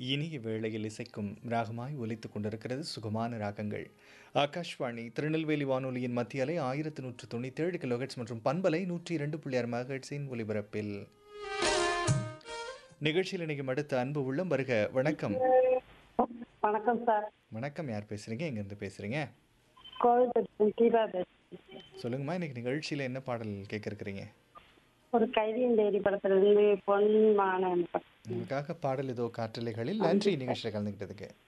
இனிய வேளையில் இசைக்கும் ராகமாய் ஒலித்துக் கொண்டிருக்கிறது சுகமான ராகங்கள் ஆகாஷ்வாணி திருநெல்வேலி வானொலியின் மத்திய அலை ஆயிரத்து நூற்று தொண்ணூற்றி ஏழு கிலோஹெட்ஸ் மற்றும் பண்பலை நூற்றி இரண்டு புள்ளி ஆறு மெகாஹெட்ஸின் ஒலிபரப்பில் நிகழ்ச்சியில் இணைக்கும் அடுத்த அன்பு உள்ளம் வருக வணக்கம் வணக்கம் சார் வணக்கம் யார் பேசுறீங்க எங்கேருந்து பேசுறீங்க கோவில் கீதா பேசுறேன் சொல்லுங்கம்மா இன்னைக்கு நிகழ்ச்சியில் என்ன பாடல் கேட்க இருக்கிறீங்க ஒரு கைதியின் தேடி படத்துல இருந்து பொன் மாணவன் படம் உங்களுக்காக பாடல் ஏதோ காற்றலைகளில் நன்றி நிகழ்ச்சியில் கலந்துக்கிட்டதுக்கு